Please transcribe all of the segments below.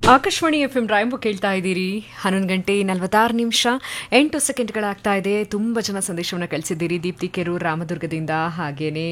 Akashvani F M ರಾಯಂಬು ಕೇಳ್ತಾ ಇದ್ದೀರಿ ಹನ್ನೊಂದು ಗಂಟೆ ನಲವತ್ತಾರು ನಿಮಿಷ ಎಂಟು ಸೆಕೆಂಡ್ಗಳಾಗ್ತಾ ಇದೆ ತುಂಬ ಜನ ಸಂದೇಶವನ್ನು ಕಳಿಸಿದ್ದೀರಿ ದೀಪ್ತಿ ಕೆರೂರ್ ರಾಮದುರ್ಗದಿಂದ ಹಾಗೇನೆ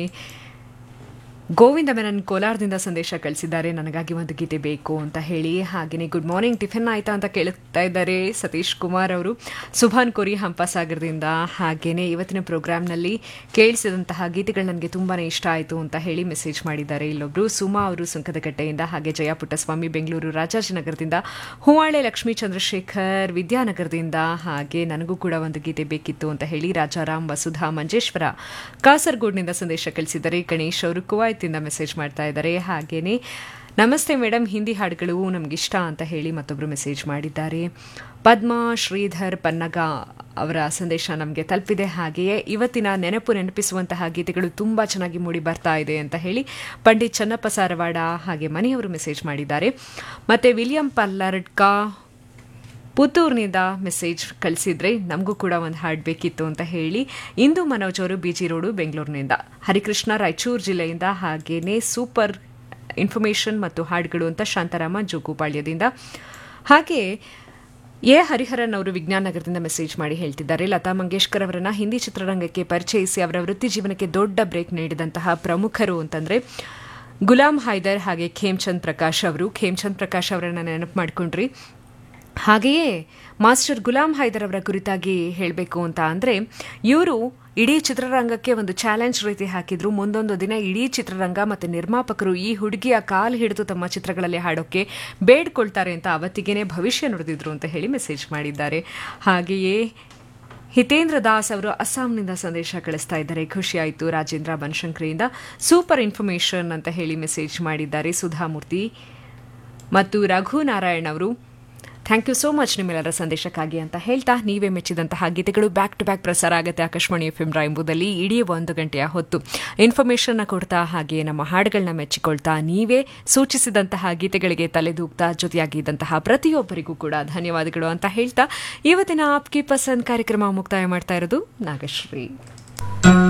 ಗೋವಿಂದ ಮೆನನ್ ಕೋಲಾರದಿಂದ ಸಂದೇಶ ಕಳಿಸಿದ್ದಾರೆ ನನಗಾಗಿ ಒಂದು ಗೀತೆ ಬೇಕು ಅಂತ ಹೇಳಿ ಹಾಗೆಯೇ ಗುಡ್ ಮಾರ್ನಿಂಗ್ ಟಿಫಿನ್ ಆಯ್ತಾ ಅಂತ ಕೇಳ್ತಾ ಇದ್ದಾರೆ ಸತೀಶ್ ಕುಮಾರ್ ಅವರು ಸುಭಾನ್ ಕೋರಿ ಹಂಪಸಾಗರದಿಂದ ಹಾಗೆಯೇ ಇವತ್ತಿನ ಪ್ರೋಗ್ರಾಮ್ನಲ್ಲಿ ಕೇಳಿಸಿದಂತಹ ಗೀತೆಗಳು ನನಗೆ ತುಂಬಾ ಇಷ್ಟ ಆಯಿತು ಅಂತ ಹೇಳಿ ಮೆಸೇಜ್ ಮಾಡಿದ್ದಾರೆ ಇಲ್ಲೊಬ್ರು ಸುಮಾ ಅವರು ಸುಂಕದಕಟ್ಟೆಯಿಂದ ಹಾಗೆ ಜಯ ಪುಟ್ಟಸ್ವಾಮಿ ಬೆಂಗಳೂರು ರಾಜಾಜಿನಗರದಿಂದ ಹೂವಾಳೆ ಲಕ್ಷ್ಮೀ ಚಂದ್ರಶೇಖರ್ ವಿದ್ಯಾನಗರದಿಂದ ಹಾಗೆ ನನಗೂ ಕೂಡ ಒಂದು ಗೀತೆ ಬೇಕಿತ್ತು ಅಂತ ಹೇಳಿ ರಾಜಾರಾಮ್ ವಸುಧಾ ಮಂಜೇಶ್ವರ ಕಾಸರಗೋಡ್ನಿಂದ ಸಂದೇಶ ಕಳಿಸಿದ್ದಾರೆ ಗಣೇಶ್ ಅವರು ಕುವೈತಿಂದ ಮೆಸೇಜ್ ಮಾಡ್ತಾ ಇದ್ದಾರೆ ಹಾಗೇನೆ ನಮಸ್ತೆ ಮೇಡಮ್ ಹಿಂದಿ ಹಾಡುಗಳು ನಮಗಿಷ್ಟ ಅಂತ ಹೇಳಿ ಮತ್ತೊಬ್ಬರು ಮೆಸೇಜ್ ಮಾಡಿದ್ದಾರೆ ಪದ್ಮಾ ಶ್ರೀಧರ್ ಪನ್ನಗ ಅವರ ಸಂದೇಶ ನಮಗೆ ತಲುಪಿದೆ ಹಾಗೆಯೇ ಇವತ್ತಿನ ನೆನಪು ನೆನಪಿಸುವಂತಹ ಗೀತೆಗಳು ತುಂಬ ಚೆನ್ನಾಗಿ ಮೂಡಿ ಬರ್ತಾ ಇದೆ ಅಂತ ಹೇಳಿ ಪಂಡಿತ್ ಚನ್ನಪ್ಪ ಸಾರವಾಡ ಹಾಗೆ ಮನೆಯವರು ಮೆಸೇಜ್ ಮಾಡಿದ್ದಾರೆ ಮತ್ತೆ ವಿಲಿಯಂ ಪಲ್ಲರ್ಡ್ಕಾ ಪುತ್ತೂರಿನಿಂದ ಮೆಸೇಜ್ ಕಳಿಸಿದ್ರೆ ನಮಗೂ ಕೂಡ ಒಂದು ಹಾಡು ಬೇಕಿತ್ತು ಅಂತ ಹೇಳಿ ಇಂದು ಮನೋಜ್ ಅವರು ಬಿಜಿ ರೋಡು ಬೆಂಗಳೂರಿನಿಂದ ಹರಿಕೃಷ್ಣ ರಾಯಚೂರು ಜಿಲ್ಲೆಯಿಂದ ಹಾಗೇನೆ ಸೂಪರ್ ಇನ್ಫಾರ್ಮೇಷನ್ ಮತ್ತು ಹಾಡುಗಳು ಅಂತ ಶಾಂತಾರಾಮ ಜೋಗುಪಾಳ್ಯದಿಂದ ಹಾಗೆ ಎ ಹರಿಹರನ್ ಅವರು ವಿಜ್ಞಾನ ನಗರದಿಂದ ಮೆಸೇಜ್ ಮಾಡಿ ಹೇಳ್ತಿದ್ದಾರೆ ಲತಾ ಮಂಗೇಶ್ಕರ್ ಅವರನ್ನ ಹಿಂದಿ ಚಿತ್ರರಂಗಕ್ಕೆ ಪರಿಚಯಿಸಿ ಅವರ ವೃತ್ತಿ ಜೀವನಕ್ಕೆ ದೊಡ್ಡ ಬ್ರೇಕ್ ನೀಡಿದಂತಹ ಪ್ರಮುಖರು ಅಂತಂದ್ರೆ ಗುಲಾಂ ಹೈದರ್ ಹಾಗೆ ಖೇಮ್ಚಂದ್ ಪ್ರಕಾಶ್ ಅವರು ಖೇಮ್ಚಂದ್ ಪ್ರಕಾಶ್ ಅವರನ್ನ ನೆನಪು ಮಾಡ್ಕೊಂಡ್ರಿ ಹಾಗೆಯೇ ಮಾಸ್ಟರ್ ಗುಲಾಂ ಹೈದರ್ ಅವರ ಕುರಿತಾಗಿ ಹೇಳಬೇಕು ಅಂತ ಅಂದರೆ ಇವರು ಇಡೀ ಚಿತ್ರರಂಗಕ್ಕೆ ಒಂದು ಚಾಲೆಂಜ್ ರೀತಿ ಹಾಕಿದ್ರು ಮುಂದೊಂದು ದಿನ ಇಡೀ ಚಿತ್ರರಂಗ ಮತ್ತು ನಿರ್ಮಾಪಕರು ಈ ಹುಡುಗಿಯ ಕಾಲು ಹಿಡಿದು ತಮ್ಮ ಚಿತ್ರಗಳಲ್ಲಿ ಹಾಡೋಕ್ಕೆ ಬೇಡ್ಕೊಳ್ತಾರೆ ಅಂತ ಅವತ್ತಿಗೇನೆ ಭವಿಷ್ಯ ನುಡಿದಿದ್ರು ಅಂತ ಹೇಳಿ ಮೆಸೇಜ್ ಮಾಡಿದ್ದಾರೆ ಹಾಗೆಯೇ ಹಿತೇಂದ್ರ ದಾಸ್ ಅವರು ಅಸ್ಸಾಂನಿಂದ ಸಂದೇಶ ಕಳಿಸ್ತಾ ಇದ್ದಾರೆ ಖುಷಿ ಆಯಿತು ರಾಜೇಂದ್ರ ಬನಶಂಕರಿಯಿಂದ ಸೂಪರ್ ಇನ್ಫಾರ್ಮೇಷನ್ ಅಂತ ಹೇಳಿ ಮೆಸೇಜ್ ಮಾಡಿದ್ದಾರೆ ಸುಧಾಮೂರ್ತಿ ಮತ್ತು ರಘು ನಾರಾಯಣ್ ಅವರು ಥ್ಯಾಂಕ್ ಯು ಸೋ ಮಚ್ ನಿಮ್ಮೆಲ್ಲರ ಸಂದೇಶಕ್ಕಾಗಿ ಅಂತ ಹೇಳ್ತಾ ನೀವೇ ಮೆಚ್ಚಿದಂತಹ ಗೀತೆಗಳು ಬ್ಯಾಕ್ ಟು ಬ್ಯಾಕ್ ಪ್ರಸಾರ ಆಗುತ್ತೆ ಆಕಾಶವಾಣಿ ಎಫ್ ಎಂ ರಾಯಂಬುದಲ್ಲಿ ಇಡೀ ಒಂದು ಗಂಟೆಯ ಹೊತ್ತು ಇನ್ಫಾರ್ಮೇಷನ್ನ ಕೊಡ್ತಾ ಹಾಗೆ ನಮ್ಮ ಹಾಡುಗಳನ್ನ ಮೆಚ್ಚಿಕೊಳ್ತಾ ನೀವೇ ಸೂಚಿಸಿದಂತಹ ಗೀತೆಗಳಿಗೆ ತಲೆದೂಗ್ತಾ ಜೊತೆಯಾಗಿದ್ದಂತಹ ಪ್ರತಿಯೊಬ್ಬರಿಗೂ ಕೂಡ ಧನ್ಯವಾದಗಳು ಅಂತ ಹೇಳ್ತಾ ಇವತ್ತಿನ ಆಪ್ಕಿ ಪಸಂದ್ ಕಾರ್ಯಕ್ರಮ ಮುಕ್ತಾಯ ಮಾಡ್ತಾ ಇರೋದು ನಾಗಶ್ರೀ